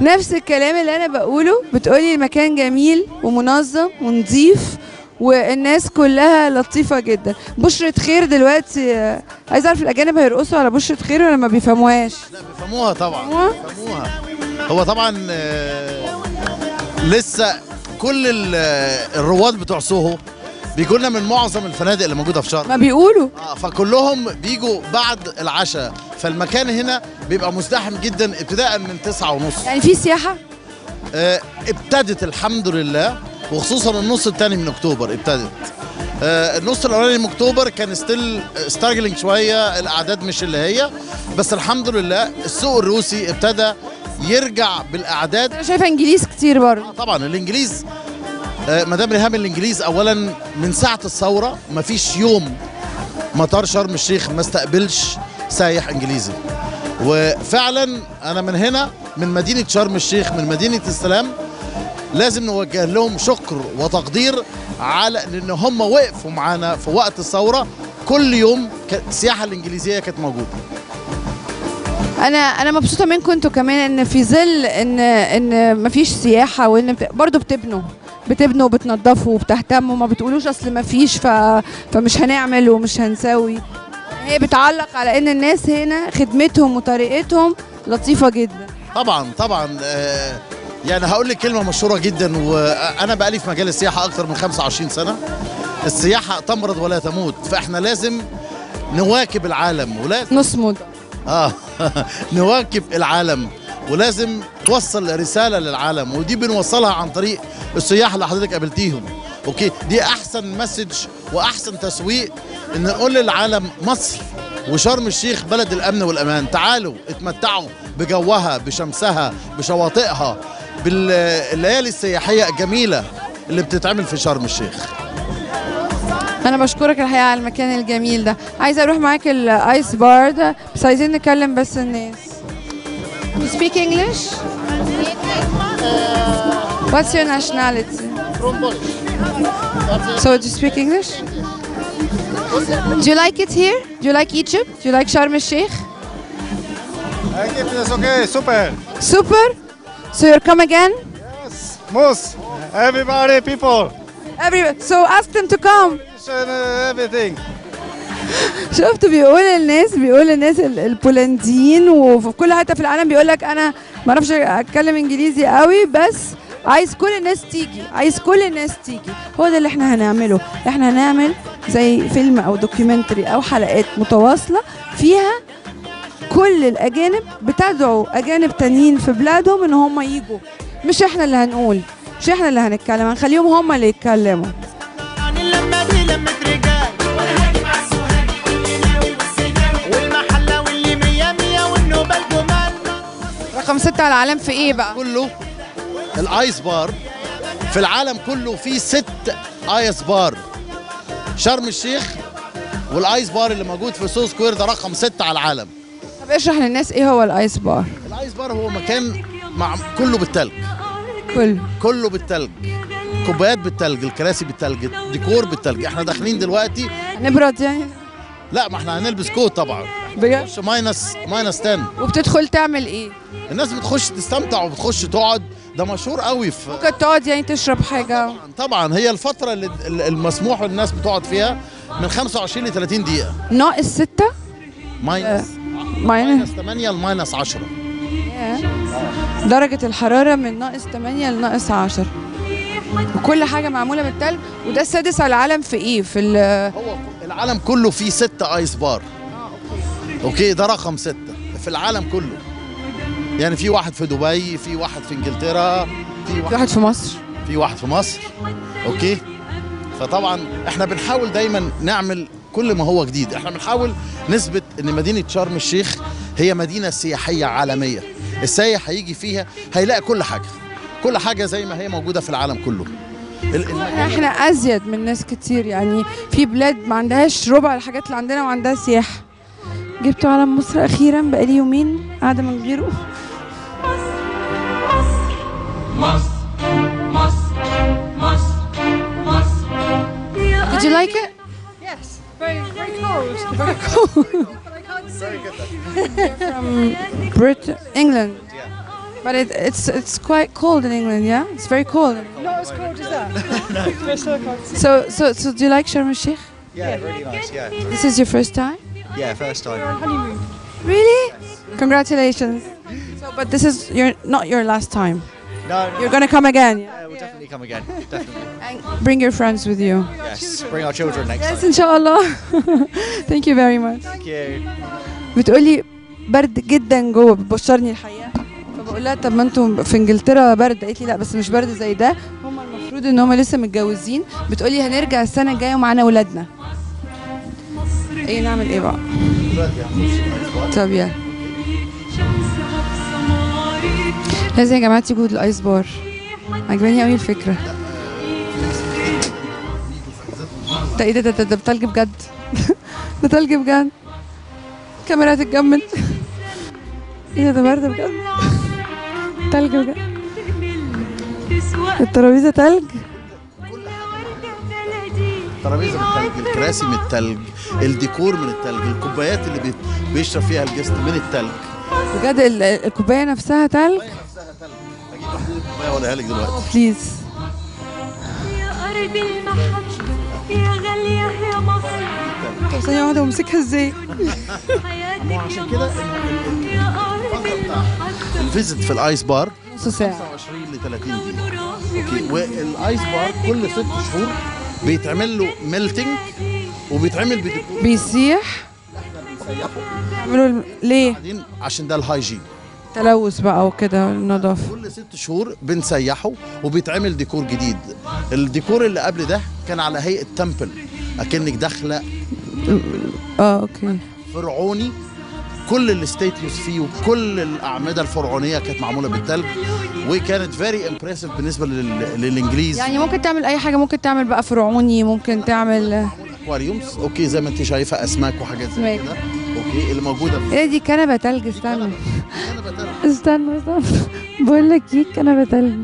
نفس الكلام اللي انا بقوله بتقولي المكان جميل ومنظم ونظيف والناس كلها لطيفة جدا بشرة خير دلوقتي آه، عايز اعرف الاجانب هيرقصوا على بشرة خير ولا ما بيفهموهاش لا بيفهموها طبعا بيفهموها؟ بيفهموها هو طبعا آه، لسه كل ال- آه، الرواد بتوع سوهو بيجوا لنا من معظم الفنادق اللي موجوده في شرم ما بيقولوا آه، فكلهم بيجوا بعد العشاء فالمكان هنا بيبقى مزدحم جدا ابتداء من تسعة ونص يعني في سياحة آه، ابتدت الحمد لله وخصوصا النص الثاني من اكتوبر ابتدت آه، النص الاولاني من اكتوبر كان ستيل ستراجلينج شويه الاعداد مش اللي هي بس الحمد لله السوق الروسي ابتدى يرجع بالاعداد انا شايفة انجليز كتير برضه آه، طبعا الانجليز آه، مدام ريهام الانجليز اولا من ساعه الثوره مفيش يوم مطار شرم الشيخ ما استقبلش سايح انجليزي وفعلا انا من هنا من مدينه شرم الشيخ من مدينه السلام لازم نوجه لهم شكر وتقدير على ان هم وقفوا معانا في وقت الثوره كل يوم كانت السياحه الانجليزيه كانت موجوده انا انا مبسوطه منكم انتوا كمان ان في ظل ان ان مفيش سياحه وان بت... برضه بتبنوا بتبنوا وبتنضفوا وبتهتموا ما بتقولوش اصل مفيش ف... فمش هنعمل ومش هنسوي هي بتعلق على ان الناس هنا خدمتهم وطريقتهم لطيفه جدا طبعا طبعا آه، يعني هقول لك كلمه مشهوره جدا وانا بقالي في مجال السياحه اكتر من 25 سنه السياحه تمرض ولا تموت فاحنا لازم نواكب العالم ولازم نص موضه اه نواكب العالم ولازم نوصل رساله للعالم ودي بنوصلها عن طريق السياح اللي حضرتك قابلتيهم اوكي دي احسن مسج واحسن تسويق ان نقول للعالم مصر وشرم الشيخ بلد الامن والامان تعالوا اتمتعوا بجوها بشمسها بشواطئها بالليالي السياحيه الجميله اللي بتتعمل في شرم الشيخ انا بشكرك الحقيقه على المكان الجميل ده عايزه اروح معاك الايس بار ده بس عايزين نكلم بس الناس You speak English? What's your nationality? So do you speak English? Do you like it here? Do you like Egypt? Do you like Sharm el-Sheikh? Egypt is okay, super. Super. So you come again? Most, everybody, people, Every so ask them to come. and uh, everything. شفت بيقول الناس بيقول الناس ال- البولنديين وفي كل حته في العالم بيقول لك انا ما اعرفش اتكلم انجليزي قوي بس عايز كل الناس تيجي عايز كل الناس تيجي هو ده اللي احنا هنعمله احنا هنعمل زي فيلم او دوكيومنتري او حلقات متواصله فيها كل الاجانب بتدعو اجانب تانيين في بلادهم ان هم يجوا مش احنا اللي هنقول مش احنا اللي هنتكلم هنخليهم هم اللي يتكلموا عن اللمة دي لمة رجال وانا هاجي مع السوهاجي واللي ناوي والسيناوي والمحلة واللي مية مية والنوبة الجمال رقم ستة على العالم في ايه بقى كله الايس بار في العالم كله في ست ايس بار شرم الشيخ والايس بار اللي موجود في سو سكوير ده رقم ستة على العالم طب اشرح للناس ايه هو الايس بار الايس بار هو مكان مع كله بالتلج كله كله بالتلج كوبايات بالتلج الكراسي بالتلج ديكور بالتلج احنا داخلين دلوقتي نبرد يعني لا ما احنا هنلبس كوت طبعا بجد مش ماينس ماينس 10 وبتدخل تعمل ايه الناس بتخش تستمتع وبتخش تقعد ده مشهور قوي في ممكن تقعد يعني تشرب حاجه طبعا هي الفترة اللي اللي المسموح للناس بتقعد فيها من 25 ل 30 دقيقة ناقص ستة ماينس ماينس ماينس 8 لماينس 10 درجة الحرارة من ناقص 8 لناقص 10 وكل حاجة معمولة بالتلج وده السادس على العالم في ايه في ال هو العالم كله فيه ستة ايس بار اوكي ده رقم ستة في العالم كله يعني في واحد في دبي في واحد في انجلترا في في واحد واحد في مصر في واحد في مصر اوكي فطبعا احنا بنحاول دايما نعمل كل ما هو جديد احنا بنحاول نثبت ان مدينه شرم الشيخ هي مدينه سياحيه عالميه السايح هيجي فيها هيلاقي كل حاجه كل حاجه زي ما هي موجوده في العالم كله ال- ال- احنا احنا ازيد من ناس كتير يعني في بلاد ما عندهاش ربع الحاجات اللي عندنا وعندها سياحة جبته علم مصر اخيرا بقالي يومين قاعدة من غيره Did you like it? Yes, very, very cold. Very cool. I can't see. From Brit England. But it, it's it's quite cold in England, yeah? It's very cold. Not as cold as that. We're so cold. So so so do you like Sharm el Sheikh? Yeah, really nice. Yeah, This is your first time? yeah, first time. Honeymoon. Really? Congratulations. So, but this is your not your last time. No, You're gonna come again. Yeah? yeah, we'll definitely come again. Definitely. And bring your friends with you. Yes, bring our children next Yes, time. إن شاء الله. Thank you very much. Thank you. بتقولي برد جدا جوه بتبشرني الحقيقه فبقول لها طب ما انتم في انجلترا برد قالت لي لا بس مش برد زي ده هم المفروض ان هم لسه متجوزين بتقولي هنرجع السنه الجايه ومعانا اولادنا ايه نعمل ايه بقى طب يلا لازم يا جماعه تيجوا الايس بار عجباني قوي الفكره ده ايه ده ده ده, ده بتلج بجد ده تلج بجد الكاميرا هتتجمد ايه ده ده برد بجد تلج بجد الترابيزه تلج ترابيزه من التلج الكراسي من التلج الديكور من التلج الكوبايات اللي بي- بيشرب فيها الجست من التلج بجد ال- الكوبايه نفسها تلج اجيب لحضرتك كوبايه اوريها لك دلوقتي بليز يا أرض المحبة يا غالية يا مصر طب ثانيه واحده وامسكها ازاي حياتك عشان كده يا أرض المحبة الفيزيت في الايس بار نص ساعه 25 ل 30 دقيقه اوكي والايس بار كل ست شهور بيتعمل له ميلتنج وبيتعمل بديكور بيسيح يعملوا الم- ليه بعدين عشان ده الهايجين تلوث بقى وكده النظافه كل ست شهور بنسيحه وبيتعمل ديكور جديد الديكور اللي قبل ده كان على هيئه تمبل اكنك داخله اه اوكي فرعوني كل الستيتيوس فيه وكل الاعمده الفرعونيه كانت معموله بالثلج وكانت فيري امبرسيف بالنسبه لل... للانجليز يعني ممكن تعمل اي حاجه ممكن تعمل بقى فرعوني ممكن تعمل اكواريومز اوكي زي ما انت شايفه اسماك وحاجات زي أسماك. كده اوكي اللي موجوده في ايه دي كنبه تلج استنى كنبة تلج. استنى استنى بقول لك ايه كنبه تلج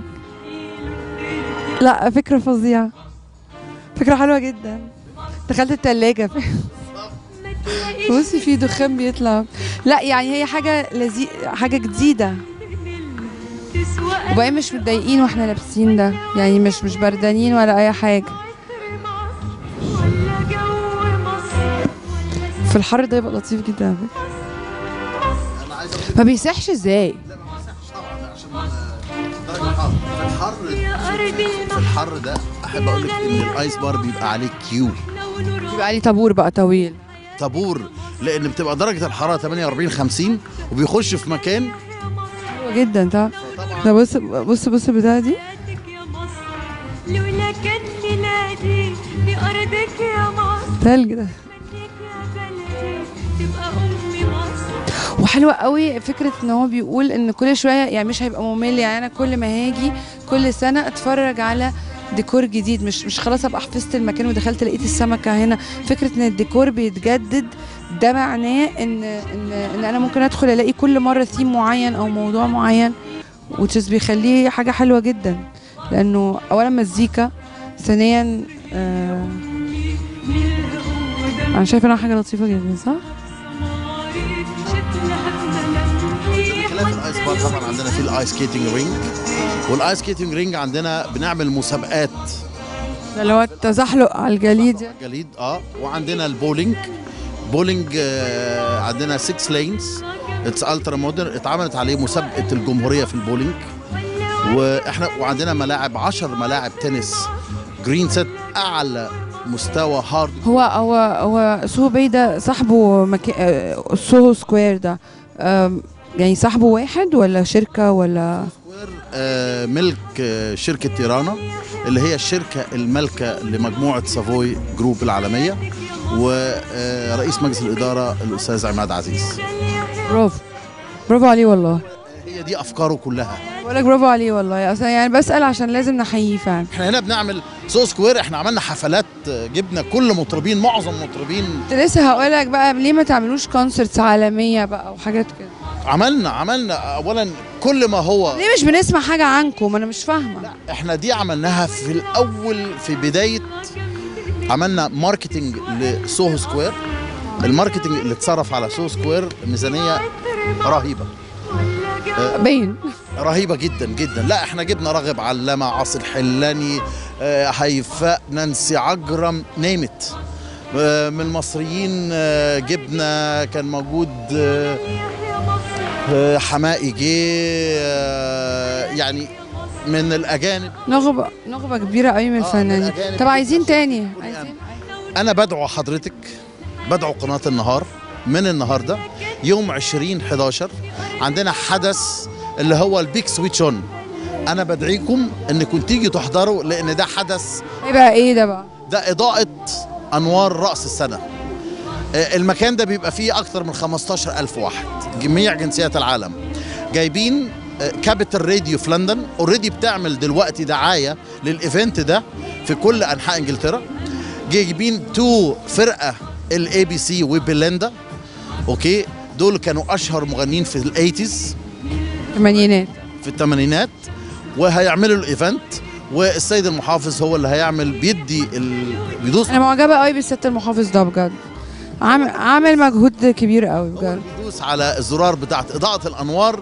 لا فكره فظيعه فكره حلوه جدا دخلت التلاجة بصي في دخان بيطلع لا يعني هي حاجه لذي حاجه جديده تسوى وبقى مش متضايقين واحنا لابسين ده يعني مش مش بردانين ولا اي حاجه ولا جو مصر في الحر ده يبقى لطيف جدا على فكرة. ما بيسيحش ازاي في الحر يا أرض في الحر ده احب اقول لك ان الايس بار بيبقى عليه كيو المحبة بيبقى عليه طابور بقى طويل طابور لان بتبقى درجه الحراره 48 50 وبيخش في مكان حلوة جدا طبعا ده بص بص بص البتاعه دي يا مصر لولا كان ميلادي في أرضك يا مصر تلج ده منك يا بلدي تبقى أمي مصر وحلوة قوي فكرة ان هو بيقول ان كل شوية يعني مش هيبقى ممل يعني انا كل ما هاجي كل سنة اتفرج على ديكور جديد مش مش خلاص ابقى حفظت المكان ودخلت لقيت السمكة هنا فكرة ان الديكور بيتجدد ده معناه ان ان ان انا ممكن ادخل الاقي كل مرة ثيم معين او موضوع معين وتشز بيخليه حاجة حلوة جدا لانه اولا مزيكا ثانيا آه انا شايفه انها حاجة لطيفة جدا صح؟ خلاف الايس بار طبعا عندنا في الايس سكيتنج رينج والايس سكيتنج رينج عندنا بنعمل مسابقات ده اللي هو التزحلق على الجليد يعني. جليد اه وعندنا البولينج بولينج آه عندنا 6 لينز اتس الترا مودرن اتعملت عليه مسابقه الجمهوريه في البولينج واحنا وعندنا ملاعب 10 ملاعب تنس جرين سيت اعلى مستوى هارد هو هو هو سوهو باي ده صاحبه مكا... آه، سوهو سكوير ده آم، يعني صاحبه واحد ولا شركة ولا سكوير آه، ملك آه، شركة تيرانا اللي هي الشركة المالكة لمجموعة سافوي جروب العالمية ورئيس مجلس الإدارة الأستاذ عماد عزيز برافو برافو عليه والله هي دي أفكاره كلها بقول لك برافو عليه والله اصلا يعني بسأل عشان لازم نحييه فعلا احنا هنا بنعمل سو سكوير احنا عملنا حفلات آه، جبنا كل مطربين معظم مطربين كنت لسه هقول لك بقى ليه ما تعملوش كونسرتس عالمية بقى وحاجات كده عملنا عملنا أولا كل ما هو ليه مش بنسمع حاجة عنكم انا مش فاهمة احنا دي عملناها في الأول في بداية عملنا ماركتينج لسوهو سكوير الماركتينج اللي اتصرف على سوهو سكوير ميزانية رهيبة باين رهيبه جدا جدا لا احنا جبنا راغب علامه عاصي حلاني آه، هيفاء نانسي عجرم نيمت آه، من المصريين آه، جبنا كان موجود آه، آه، حمائي جه آه، يعني من الاجانب نخبه نخبه كبيره قوي من آه، الفنانين الأجانب طب عايزين تاني قولي عايزين انا بدعو حضرتك بدعو قناه النهار من النهارده يوم 20 11 عندنا حدث اللي هو البيك سويتش اون انا بدعيكم انكم تيجي تحضروا لان ده حدث هيبقى ايه ده بقى ده اضاءه انوار راس السنه آه، المكان ده بيبقى فيه اكتر من 15 الف واحد جميع جنسيات العالم جايبين كابيتال راديو في لندن اوريدي بتعمل دلوقتي دعايه للايفنت ده في كل انحاء انجلترا جايبين تو فرقه الاي بي سي وبيلندا اوكي دول كانوا اشهر مغنيين في الايتيز الثمانينات في الثمانينات وهيعملوا الايفنت والسيد المحافظ هو اللي هيعمل بيدي ال... بيدوس انا معجبه قوي بالست المحافظ ده بجد عامل عامل مجهود كبير قوي هو بجد اللي بيدوس على الزرار بتاعت اضاءه الانوار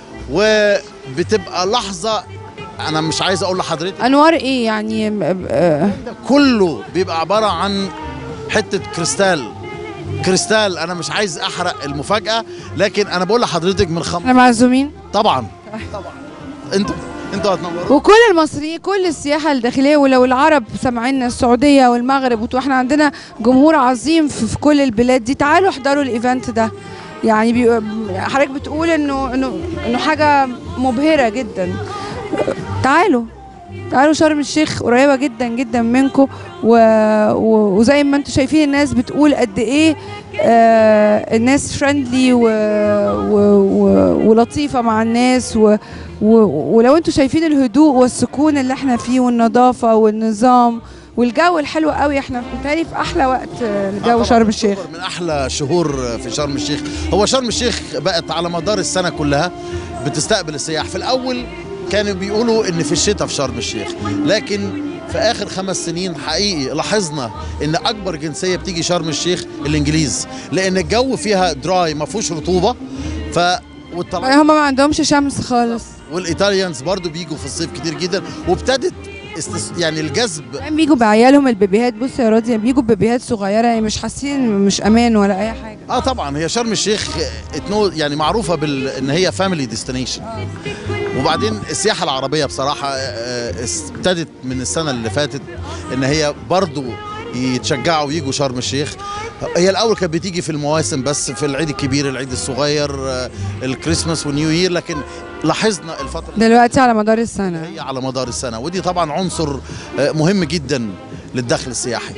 وبتبقى لحظه انا مش عايز اقول لحضرتك انوار ايه يعني م- آه، ده كله بيبقى عباره عن حته كريستال كريستال انا مش عايز احرق المفاجاه لكن انا بقول لحضرتك من خم... احنا معزومين طبعا طبعا انتوا انتوا هتنوروا وكل المصريين كل السياحه الداخليه ولو العرب سامعيننا السعوديه والمغرب وت- واحنا عندنا جمهور عظيم في, في كل البلاد دي تعالوا احضروا الايفنت ده يعني بي... حضرتك بتقول انه انه انه حاجه مبهره جدا تعالوا تعالوا شرم الشيخ قريبه جدا جدا منكم و... و... وزي ما انتم شايفين الناس بتقول قد ايه آه الناس فريندلي و... و... و... ولطيفه مع الناس و... و... ولو انتم شايفين الهدوء والسكون اللي احنا فيه والنظافه والنظام والجو الحلو قوي احنا متهيألي في احلى وقت آه، آه لجو طبعاً شرم الشيخ أكتوبر من احلى شهور في شرم الشيخ هو شرم الشيخ بقت على مدار السنه كلها بتستقبل السياح في الاول كانوا بيقولوا ان في الشتاء في شرم الشيخ لكن في اخر خمس سنين حقيقي لاحظنا ان اكبر جنسيه بتيجي شرم الشيخ الانجليز لان الجو فيها دراي ما فيهوش رطوبه ف والطلعات هم ما عندهمش شمس خالص والايطاليانز برضو بيجوا في الصيف كتير جدا وابتدت استس... يعني الجذب كمان بيجوا بعيالهم البيبيهات بص يا راضيه بيجوا ببيبيهات صغيره يعني مش حاسين مش امان ولا اي حاجه اه طبعا هي شرم الشيخ اتنو يعني معروفه بال ان هي فاميلي ديستنيشن وبعدين السياحه العربيه بصراحه آه، ابتدت من السنه اللي فاتت ان هي برضو يتشجعوا ويجوا شرم الشيخ هي الاول كانت بتيجي في المواسم بس في العيد الكبير العيد الصغير آه، الكريسماس والنيو يير لكن لاحظنا الفتره دلوقتي على مدار السنه هي على مدار السنه ودي طبعا عنصر آه، مهم جدا للدخل السياحي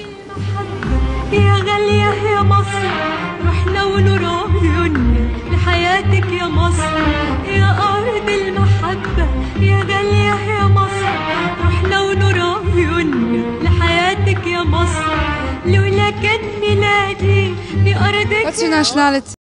يا غالية يا مصر رحنا ونور عيوننا لحياتك يا مصر يا أرض المحبة يا غالية يا مصر رحنا ونور عيوننا لحياتك يا مصر لولا كان ميلادي في أرضك What's your nationality?